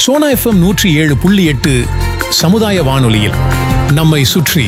Sona FM நூற்றி ஏழு புள்ளி எட்டு சமுதாய வானொலியில் நம்மை சுற்றி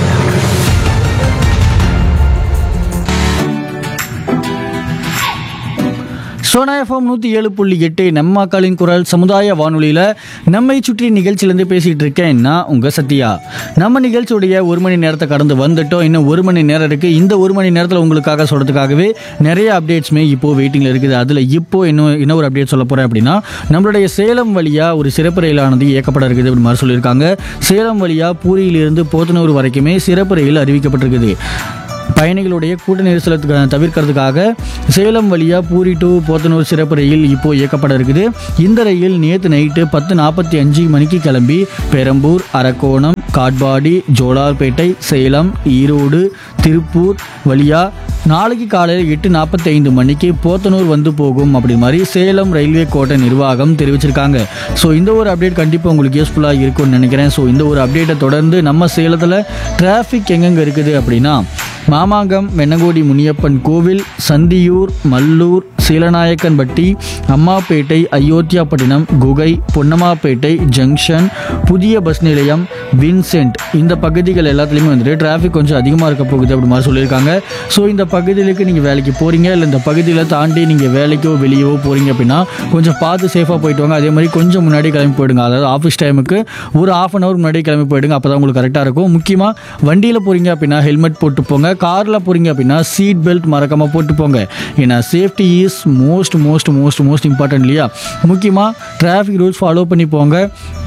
சோனா எஃப்எம் நூற்றி ஏழு புள்ளி எட்டு நம்ம மக்களின் குரல் சமுதாய வானொலியில் நம்மை சுற்றி நிகழ்ச்சியிலேருந்து பேசிகிட்டு இருக்கேன் நான் உங்கள் சத்யா நம்ம நிகழ்ச்சியுடைய ஒரு மணி நேரத்தை கடந்து வந்துட்டோம் இன்னும் ஒரு மணி நேரம் இருக்குது இந்த ஒரு மணி நேரத்தில் உங்களுக்காக சொல்கிறதுக்காகவே நிறைய அப்டேட்ஸுமே இப்போது வெயிட்டிங்கில் இருக்குது அதில் இப்போ இன்னும் என்ன ஒரு அப்டேட் சொல்ல போகிறேன் அப்படின்னா நம்மளுடைய சேலம் வழியாக ஒரு சிறப்பு ரயிலானது இயக்கப்பட இருக்குது அப்படின்னு மாதிரி சொல்லியிருக்காங்க சேலம் வழியாக பூரியிலிருந்து போத்தனூர் வரைக்குமே சிறப்பு ரயில் அறிவிக்கப்பட்டிருக்குது பயணிகளுடைய கூட்ட நெரிசலை த- தவிர்க்கிறதுக்காக சேலம் வழியா பூரி டு போத்தனூர் சிறப்பு ரயில் இப்போ இயக்கப்பட இருக்குது இந்த ரயில் நேற்று நைட்டு பத்து நாற்பத்தி அஞ்சு மணிக்கு கிளம்பி பெரம்பூர் அரக்கோணம் காட்பாடி ஜோலார்பேட்டை சேலம் ஈரோடு திருப்பூர் வழியா நாளைக்கு காலையில் எட்டு நாற்பத்தி ஐந்து மணிக்கு போத்தனூர் வந்து போகும் அப்படி மாதிரி சேலம் ரயில்வே கோட்டை நிர்வாகம் தெரிவிச்சிருக்காங்க ஸோ இந்த ஒரு அப்டேட் கண்டிப்பாக உங்களுக்கு யூஸ்ஃபுல்லாக இருக்கும்னு நினைக்கிறேன் ஸோ இந்த ஒரு அப்டேட்டை தொடர்ந்து நம்ம சேலத்தில் டிராஃபிக் எங்கெங்கே இருக்குது அப்படின்னா மாமாங்கம் வெண்ணங்கோடி முனியப்பன் கோவில் சந்தியூர் மல்லூர் சீலநாயக்கன்பட்டி அம்மாப்பேட்டை அயோத்தியாப்பட்டினம் குகை பொன்னம்மாப்பேட்டை ஜங்ஷன் புதிய பஸ் நிலையம் வின்சென்ட் இந்த பகுதிகள் எல்லாத்துலேயுமே வந்துட்டு டிராஃபிக் கொஞ்சம் அதிகமாக இருக்க போகுது அப்படி மாதிரி சொல்லியிருக்காங்க ஸோ இந்த பகுதிகளுக்கு நீங்கள் வேலைக்கு போகிறீங்க இல்லை இந்த பகுதியில் தாண்டி நீங்கள் வேலைக்கோ வெளியவோ போகிறீங்க அப்படின்னா கொஞ்சம் பார்த்து சேஃபாக போயிட்டு வாங்க அதே மாதிரி கொஞ்சம் முன்னாடி கிளம்பி போயிடுங்க அதாவது ஆஃபீஸ் டைமுக்கு ஒரு ஆஃப் அன் ஹவர் முன்னாடி கிளம்பி போயிடுங்க அப்போ தான் உங்களுக்கு கரெக்டாக இருக்கும் முக்கியமாக வண்டியில் போகிறீங்க அப்படின்னா ஹெல்மெட் போட்டு போங்க காரில் போகிறீங்க அப்படின்னா சீட் பெல்ட் மறக்காமல் போட்டு போங்க ஏன்னா safety is most most most most important இல்லையா முக்கியமாக டிராஃபிக் ரூல்ஸ் ஃபாலோ பண்ணி போங்க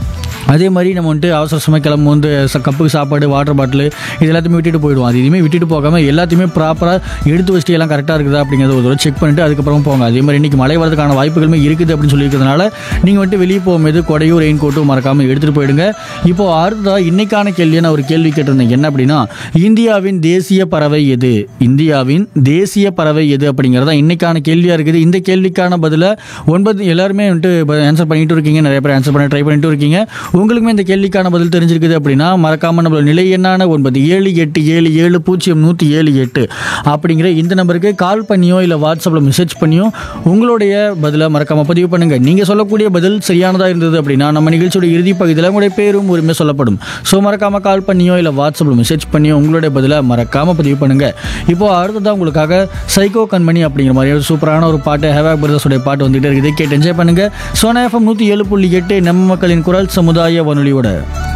அதே மாதிரி நம்ம வந்துட்டு அவசர அவசரமாக கிளம்பும் வந்து ச- கப்புக்கு சாப்பாடு வாட்டர் பாட்டில் இது எல்லாத்தையுமே விட்டுட்டு போயிடுவோம் அது எதுவுமே விட்டுட்டு போகாமல் எல்லாத்தையுமே ப்ராப்பராக எடுத்து வச்சுட்டு எல்லாம் கரெக்டாக இருக்குதா அப்படிங்கிறத ஒரு தடவை செக் பண்ணிட்டு அதுக்கப்புறம் போங்க அதே மாதிரி இன்றைக்கி மழை வரதுக்கான வாய்ப்புகளுமே இருக்குது அப்படின்னு சொல்லியிருக்கிறதுனால நீங்கள் வந்துட்டு வெளியே போகும்போது கொடையும் ரெயின் கோட்டும் மறக்காமல் எடுத்துகிட்டு போயிடுங்க இப்போ அடுத்ததாக இன்னைக்கான கேள்வியை நான் ஒரு கேள்வி கேட்டிருந்தேன் என்ன அப்படின்னா இந்தியாவின் தேசிய பறவை எது இந்தியாவின் தேசிய பறவை எது அப்படிங்கிறதா இன்னைக்கான கேள்வியாக இருக்குது இந்த கேள்விக்கான பதிலை ஒன்பது எல்லாருமே வந்துட்டு ஆன்சர் பண்ணிட்டு இருக்கீங்க நிறைய பேர் ஆன்சர் பண்ண ட்ரை பண்ணிட்டு இருக்கீங்க உங்களுக்குமே இந்த கேள்விக்கான பதில் தெரிஞ்சிருக்குது அப்படின்னா மறக்காம நம்மளோட நிலை எண்ணான ஒன்பது ஏழு எட்டு ஏழு ஏழு பூஜ்ஜியம் நூற்றி ஏழு எட்டு அப்படிங்கிற இந்த நம்பருக்கு கால் பண்ணியோ இல்லை வாட்ஸ்அப்பில் மெசேஜ் பண்ணியோ உங்களுடைய பதிலை மறக்காம பதிவு பண்ணுங்க நீங்க சொல்லக்கூடிய பதில் சரியானதாக இருந்தது அப்படின்னா நம்ம நிகழ்ச்சியோட இறுதி பகுதியில் உங்களுடைய பேரும் உரிமை சொல்லப்படும் ஸோ மறக்காம கால் பண்ணியோ இல்லை வாட்ஸ்அப்பில் மெசேஜ் பண்ணியோ உங்களுடைய பதிலை மறக்காம பதிவு பண்ணுங்க இப்போ அடுத்ததான் உங்களுக்காக சைக்கோ கண்மணி அப்படிங்கிற மாதிரி ஒரு சூப்பரான ஒரு பாட்டு ஹேவாக் பிரதர்ஸோடைய பாட்டு வந்துட்டு இருக்குது கேட்டு என்ஜாய் பண்ணுங்க சோனா எஃப்எம் நூற்றி ஏழு புள்ளி எட்டு நம்ம மக்களின் குரல் சமுதாய வானொலியோட